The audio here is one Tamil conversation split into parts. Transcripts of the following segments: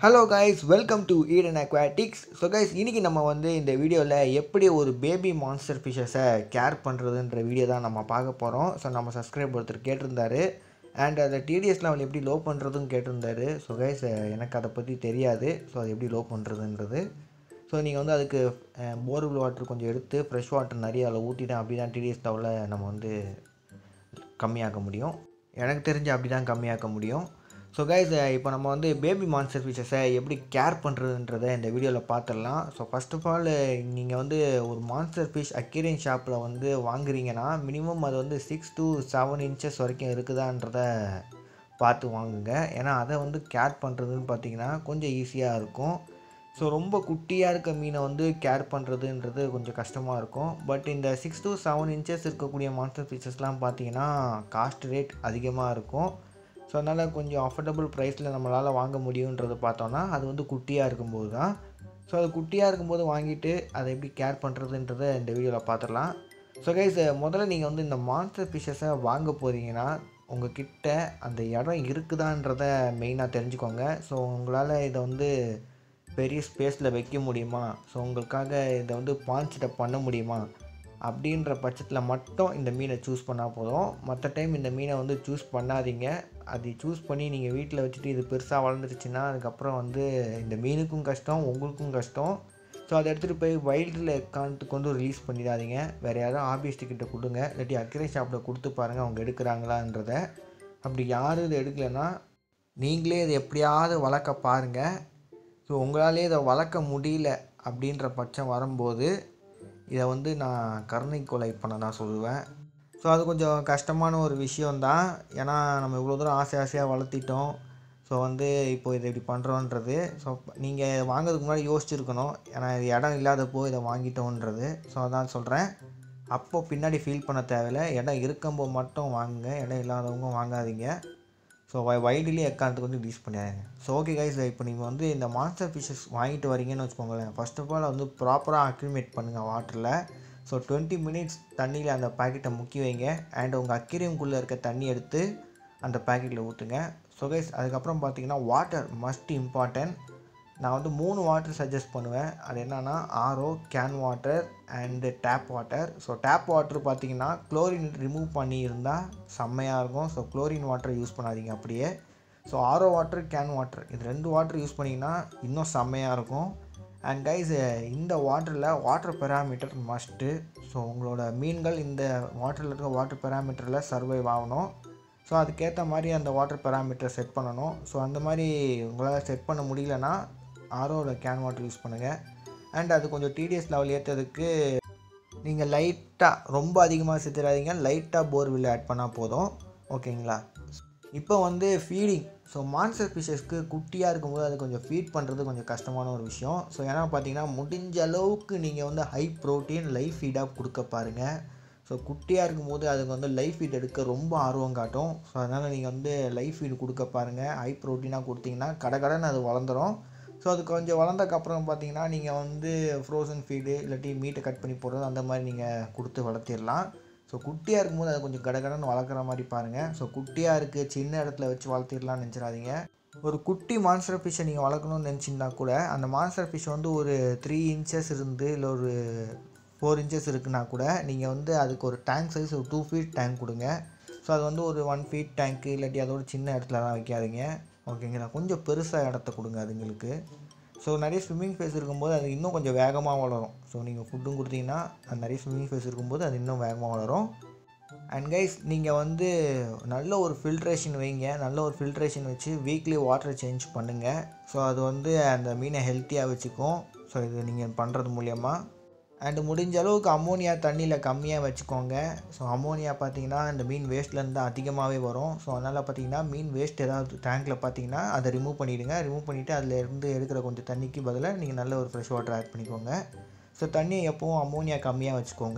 hello guys welcome to Eden Aquatics so guys இன்றைக்கி நம்ம வந்து இந்த வீடியோவில் எப்படி ஒரு பேபி மான்ஸ்டர் ஃபிஷஸை கேர் பண்ணுறதுன்ற வீடியோ தான் நம்ம பார்க்க போகிறோம் ஸோ நம்ம சப்ஸ்கிரைப் ஒருத்தர் கேட்டிருந்தாரு அண்ட் அதை டிடிஎஸ் லெவல் எப்படி லோ பண்ணுறதுன்னு கேட்டிருந்தாரு ஸோ கைஸ் எனக்கு அதை பற்றி தெரியாது ஸோ அது எப்படி லோ பண்ணுறதுன்றது ஸோ நீங்கள் வந்து அதுக்கு போர்வெல் வாட்டர் கொஞ்சம் எடுத்து ஃப்ரெஷ் வாட்டர் நிறைய அதில் ஊற்றிட்டேன் அப்படி தான் டிடிஎஸ் லெவலில் நம்ம வந்து கம்மியாக்க முடியும் எனக்கு தெரிஞ்சு அப்படி தான் கம்மியாக்க முடியும் ஸோ கைஸ் இப்போ நம்ம வந்து பேபி மான்ஸ்டர் ஃபிஷஸை எப்படி கேர் பண்ணுறதுன்றதை இந்த வீடியோவில் பார்த்துடலாம் ஸோ ஃபஸ்ட் ஆஃப் ஆல் நீங்கள் வந்து ஒரு மான்ஸ்டர் ஃபிஷ் அக்யூரியன் ஷாப்பில் வந்து வாங்குறீங்கன்னா மினிமம் அது வந்து சிக்ஸ் to செவன் இன்ச்சஸ் வரைக்கும் இருக்குதான்றத பார்த்து வாங்குங்க ஏன்னா அதை வந்து கேர் பண்ணுறதுன்னு பார்த்தீங்கன்னா கொஞ்சம் ஈஸியாக இருக்கும் ஸோ ரொம்ப குட்டியாக இருக்க மீனை வந்து கேர் பண்ணுறதுன்றது கொஞ்சம் கஷ்டமாக இருக்கும் பட் இந்த சிக்ஸ் to செவன் இன்ச்சஸ் இருக்கக்கூடிய மான்ஸ்டர் ஃபிஷஸ்லாம் பார்த்தீங்கன்னா காஸ்ட் ரேட் அதிகமாக இருக்கும் ஸோ அதனால் கொஞ்சம் அஃபோர்டபுள் ப்ரைஸில் நம்மளால் வாங்க முடியுன்றதை பார்த்தோன்னா அது வந்து குட்டியாக இருக்கும்போது தான் ஸோ அது குட்டியாக இருக்கும்போது வாங்கிட்டு அதை எப்படி கேர் பண்ணுறதுன்றதை இந்த வீடியோவில் பார்த்துடலாம் ஸோ கைஸ் முதல்ல நீங்கள் வந்து இந்த மான்ஸ்டர் ஃபிஷஸை வாங்க போகிறீங்கன்னா உங்கள் கிட்ட அந்த இடம் இருக்குதான்றத மெயினாக தெரிஞ்சுக்கோங்க ஸோ உங்களால் இதை வந்து பெரிய ஸ்பேஸில் வைக்க முடியுமா ஸோ உங்களுக்காக இதை வந்து பான்சிட்ட பண்ண முடியுமா அப்படின்ற பட்சத்தில் மட்டும் இந்த மீனை சூஸ் பண்ணால் போதும் மற்ற டைம் இந்த மீனை வந்து சூஸ் பண்ணாதீங்க அது சூஸ் பண்ணி நீங்கள் வீட்டில் வச்சுட்டு இது பெருசாக வளர்ந்துருச்சுன்னா அதுக்கப்புறம் வந்து இந்த மீனுக்கும் கஷ்டம் உங்களுக்கும் கஷ்டம் ஸோ அதை எடுத்துகிட்டு போய் வைல்டில் அக்கௌண்ட்டுக்கு வந்து ரிலீஸ் பண்ணிடாதீங்க வேறு யாரும் ஆபிஸ்ட்டு கிட்ட கொடுங்க இல்லாட்டி அக்கறை ஷாப்பில் கொடுத்து பாருங்கள் அவங்க எடுக்கிறாங்களான்றத அப்படி யாரும் இது எடுக்கலைன்னா நீங்களே இதை எப்படியாவது வளர்க்க பாருங்கள் ஸோ உங்களாலே இதை வளர்க்க முடியல அப்படின்ற பட்சம் வரும்போது இதை வந்து நான் கருணை கொலை பண்ண தான் சொல்லுவேன் ஸோ அது கொஞ்சம் கஷ்டமான ஒரு விஷயந்தான் ஏன்னா நம்ம இவ்வளோ தூரம் ஆசை ஆசையாக வளர்த்திட்டோம் ஸோ வந்து இப்போ இதை இப்படி பண்ணுறோன்றது ஸோ நீங்கள் வாங்குறதுக்கு முன்னாடி யோசிச்சிருக்கணும் ஏன்னா இது இடம் இல்லாதப்போ இதை வாங்கிட்டோன்றது ஸோ அதான் சொல்கிறேன் அப்போ பின்னாடி ஃபீல் பண்ண தேவையில்லை இடம் இருக்கும்போது மட்டும் வாங்குங்க இடம் இல்லாதவங்க வாங்காதீங்க ஸோ வை வைடுலேயே அக்கௌண்ட்டுக்கு வந்து யூஸ் பண்ணிடுங்க ஸோ ஓகே கைஸ் இப்போ நீங்கள் வந்து இந்த மான்ஸ்டர் ஃபிஷஸ் வாங்கிட்டு வரீங்கன்னு வச்சுக்கோங்களேன் ஃபர்ஸ்ட் ஆஃப் ஆல் வந்து ப்ராப்பராக அக்ரிமேட் பண்ணுங்கள் வாட்டரில் ஸோ டுவெண்ட்டி மினிட்ஸ் தண்ணியில் அந்த பாக்கெட்டை முக்கி வைங்க அண்ட் உங்கள் அக்யூரியம்குள்ளே இருக்க தண்ணி எடுத்து அந்த பாக்கெட்டில் ஊற்றுங்க ஸோ கைஸ் அதுக்கப்புறம் பார்த்தீங்கன்னா வாட்டர் மஸ்ட் இம்பார்ட்டன்ட் நான் வந்து மூணு வாட்டர் சஜஸ்ட் பண்ணுவேன் அது என்னென்னா RO can water and tap water so tap water பார்த்தீங்கன்னா குளோரின் ரிமூவ் பண்ணியிருந்தால் செம்மையாக இருக்கும் ஸோ குளோரின் வாட்டர் யூஸ் பண்ணாதீங்க அப்படியே so RO water can water இது ரெண்டு வாட்டர் யூஸ் பண்ணிங்கன்னா இன்னும் செம்மையாக இருக்கும் அண்ட் கைஸ் இந்த வாட்டரில் வாட்டர் பெராமீட்டர் மஸ்ட்டு ஸோ உங்களோட மீன்கள் இந்த வாட்டரில் இருக்க வாட்டர் பெராமீட்டரில் சர்வைவ் ஆகணும் ஸோ அதுக்கேற்ற மாதிரி அந்த வாட்டர் பெராமீட்டர் செட் பண்ணணும் ஸோ அந்த மாதிரி உங்களால் செட் பண்ண முடியலன்னா ஆரோவில் கேன் வாட்டர் யூஸ் பண்ணுங்கள் அண்ட் அது கொஞ்சம் டிடிஎஸ் லெவல் ஏற்றதுக்கு நீங்கள் லைட்டாக ரொம்ப அதிகமாக சேர்த்துடாதீங்க லைட்டாக போர்வில் ஆட் பண்ணால் போதும் ஓகேங்களா இப்போ வந்து ஃபீடிங் ஸோ மான்சர் ஃபிஷஸ்க்கு குட்டியாக இருக்கும்போது அது கொஞ்சம் ஃபீட் பண்ணுறது கொஞ்சம் கஷ்டமான ஒரு விஷயம் ஸோ ஏன்னா பார்த்தீங்கன்னா முடிஞ்ச அளவுக்கு நீங்கள் வந்து ஹை ப்ரோட்டீன் லைஃப் ஃபீடாக கொடுக்க பாருங்கள் ஸோ குட்டியாக இருக்கும்போது அதுக்கு வந்து லைஃப் ஃபீட் எடுக்க ரொம்ப ஆர்வம் காட்டும் ஸோ அதனால் நீங்கள் வந்து லைஃப் ஃபீட் கொடுக்க பாருங்கள் ஹை ப்ரோட்டீனாக கொடுத்தீங்கன்னா கடை கடன் அது வளர்ந்துடும் ஸோ அது கொஞ்சம் வளர்ந்தக்கப்புறம் பார்த்தீங்கன்னா நீங்கள் வந்து ஃப்ரோசன் ஃபீடு இல்லாட்டி மீட்டை கட் பண்ணி போடுறது அந்த மாதிரி நீங்கள் கொடுத்து வளர்த்திடலாம் ஸோ குட்டியாக இருக்கும்போது அதை கொஞ்சம் கடகடன்னு வளர்க்குற மாதிரி பாருங்கள் ஸோ குட்டியாக இருக்குது சின்ன இடத்துல வச்சு வளர்த்திடலாம்னு நினச்சிடாதீங்க ஒரு குட்டி மான்ஸ்டர் ஃபிஷ்ஷை நீங்கள் வளர்க்கணும்னு நினச்சிருந்தா கூட அந்த மான்ஸ்டர் ஃபிஷ் வந்து ஒரு த்ரீ இன்ச்சஸ் இருந்து இல்லை ஒரு ஃபோர் இன்ச்சஸ் இருக்குன்னா கூட நீங்கள் வந்து அதுக்கு ஒரு டேங்க் சைஸ் ஒரு டூ ஃபீட் டேங்க் கொடுங்க ஸோ அது வந்து ஒரு ஒன் ஃபீட் டேங்க்கு இல்லாட்டி அதோட சின்ன இடத்துலலாம் வைக்காதீங்க ஓகேங்களா கொஞ்சம் பெருசாக இடத்த கொடுங்க அதுங்களுக்கு ஸோ நிறைய ஸ்விம்மிங் ஃபேஸ் இருக்கும்போது அது இன்னும் கொஞ்சம் வேகமாக வளரும் ஸோ நீங்கள் ஃபுட்டும் கொடுத்தீங்கன்னா அது நிறைய ஸ்விம்மிங் ஃபேஸ் இருக்கும்போது அது இன்னும் வேகமாக வளரும் அண்ட் கைஸ் நீங்கள் வந்து நல்ல ஒரு ஃபில்ட்ரேஷன் வைங்க நல்ல ஒரு ஃபில்ட்ரேஷன் வச்சு வீக்லி வாட்டர் சேஞ்ச் பண்ணுங்கள் ஸோ அது வந்து அந்த மீனை ஹெல்த்தியாக வச்சுக்கும் ஸோ இது நீங்கள் பண்ணுறது மூலியமாக அண்டு முடிஞ்ச அளவுக்கு அம்மோனியா தண்ணியில் கம்மியாக வச்சுக்கோங்க ஸோ அம்மோனியா பார்த்தீங்கன்னா இந்த மீன் வேஸ்ட்லேருந்து அதிகமாகவே வரும் ஸோ அதனால் பார்த்தீங்கன்னா மீன் வேஸ்ட் ஏதாவது டேங்க்கில் பார்த்தீங்கன்னா அதை ரிமூவ் பண்ணிவிடுங்க ரிமூவ் பண்ணிவிட்டு அதில் இருந்து எடுக்கிற கொஞ்சம் தண்ணிக்கு பதிலாக நீங்கள் நல்ல ஒரு ஃப்ரெஷ் வாட்டர் ஆட் பண்ணிக்கோங்க ஸோ தண்ணியை எப்போவும் அம்மோனியா கம்மியாக வச்சுக்கோங்க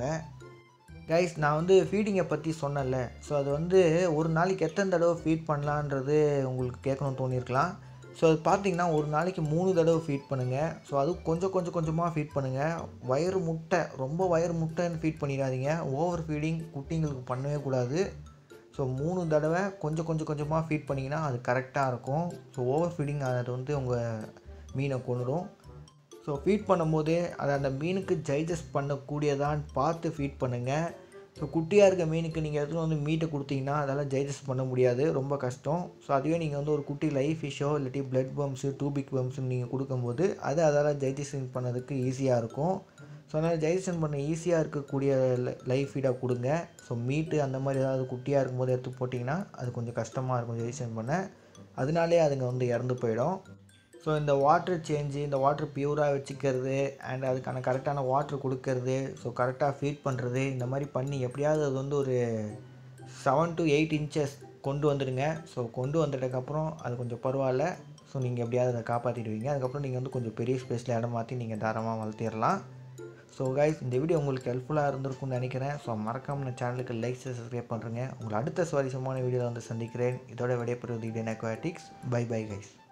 கைஸ் நான் வந்து ஃபீடிங்கை பற்றி சொன்னேன்ல ஸோ அது வந்து ஒரு நாளைக்கு எத்தனை தடவை ஃபீட் பண்ணலான்றது உங்களுக்கு கேட்கணும்னு தோணியிருக்கலாம் ஸோ அது பார்த்தீங்கன்னா ஒரு நாளைக்கு மூணு தடவை ஃபீட் பண்ணுங்கள் ஸோ அது கொஞ்சம் கொஞ்சம் கொஞ்சமாக ஃபீட் பண்ணுங்கள் வயிறு முட்டை ரொம்ப வயிறு முட்டைன்னு ஃபீட் பண்ணிடாதீங்க ஓவர் ஃபீடிங் குட்டிங்களுக்கு பண்ணவே கூடாது ஸோ மூணு தடவை கொஞ்சம் கொஞ்சம் கொஞ்சமாக ஃபீட் பண்ணிங்கன்னா அது கரெக்டாக இருக்கும் ஸோ ஓவர் ஃபீடிங் அது வந்து உங்கள் மீனை கொண்டுடும் ஸோ ஃபீட் பண்ணும்போது அதை அந்த மீனுக்கு டைஜஸ்ட் பண்ணக்கூடியதான்னு பார்த்து ஃபீட் பண்ணுங்கள் ஸோ குட்டியாக இருக்க மீனுக்கு நீங்கள் எடுத்துகிட்டு வந்து மீட்டை கொடுத்தீங்கன்னா அதெல்லாம் டைஜஸ்ட் பண்ண முடியாது ரொம்ப கஷ்டம் ஸோ அதுவே நீங்கள் வந்து ஒரு குட்டி லைஃப் ஃபிஷ்ஷோ இல்லாட்டி பிளட் பம்ப்ஸு டூபிக் பம்ப்ஸ்னு நீங்கள் கொடுக்கும்போது அது அதால் டைஜஷன் பண்ணதுக்கு ஈஸியாக இருக்கும் ஸோ அதனால் டைஜஷன் பண்ண ஈஸியாக இருக்கக்கூடிய லைஃப் ஃபீடாக கொடுங்க ஸோ மீட்டு அந்த மாதிரி ஏதாவது குட்டியாக இருக்கும்போது எடுத்து போட்டிங்கன்னா அது கொஞ்சம் கஷ்டமாக இருக்கும் டைஜஷன் பண்ண அதனாலே அதுங்க வந்து இறந்து போயிடும் ஸோ இந்த வாட்டர் சேஞ்சு இந்த வாட்டர் பியூராக வச்சுக்கிறது அண்ட் அதுக்கான கரெக்டான வாட்டர் கொடுக்கறது ஸோ கரெக்டாக ஃபீட் பண்ணுறது இந்த மாதிரி பண்ணி எப்படியாவது அது வந்து ஒரு செவன் டு எயிட் இன்ச்சஸ் கொண்டு வந்துடுங்க ஸோ கொண்டு வந்துட்டதுக்கப்புறம் அது கொஞ்சம் பரவாயில்ல ஸோ நீங்கள் எப்படியாவது அதை காப்பாற்றிடுவீங்க அதுக்கப்புறம் நீங்கள் வந்து கொஞ்சம் பெரிய ஸ்பேஸில் இடம் மாற்றி நீங்கள் தாராளமாக வளர்த்திடலாம் ஸோ கைஸ் இந்த வீடியோ உங்களுக்கு ஹெல்ப்ஃபுல்லாக இருந்திருக்கும்னு நினைக்கிறேன் ஸோ மறக்காம இந்த சேனலுக்கு லைக் சப்ஸ்கிரைப் பண்ணுறேங்க உங்களை அடுத்த சுவாரஸ்யமான வீடியோவில் வந்து சந்திக்கிறேன் இதோட விடைபெறுவது இடன் அக்வாட்டிக்ஸ் பை பை கைஸ்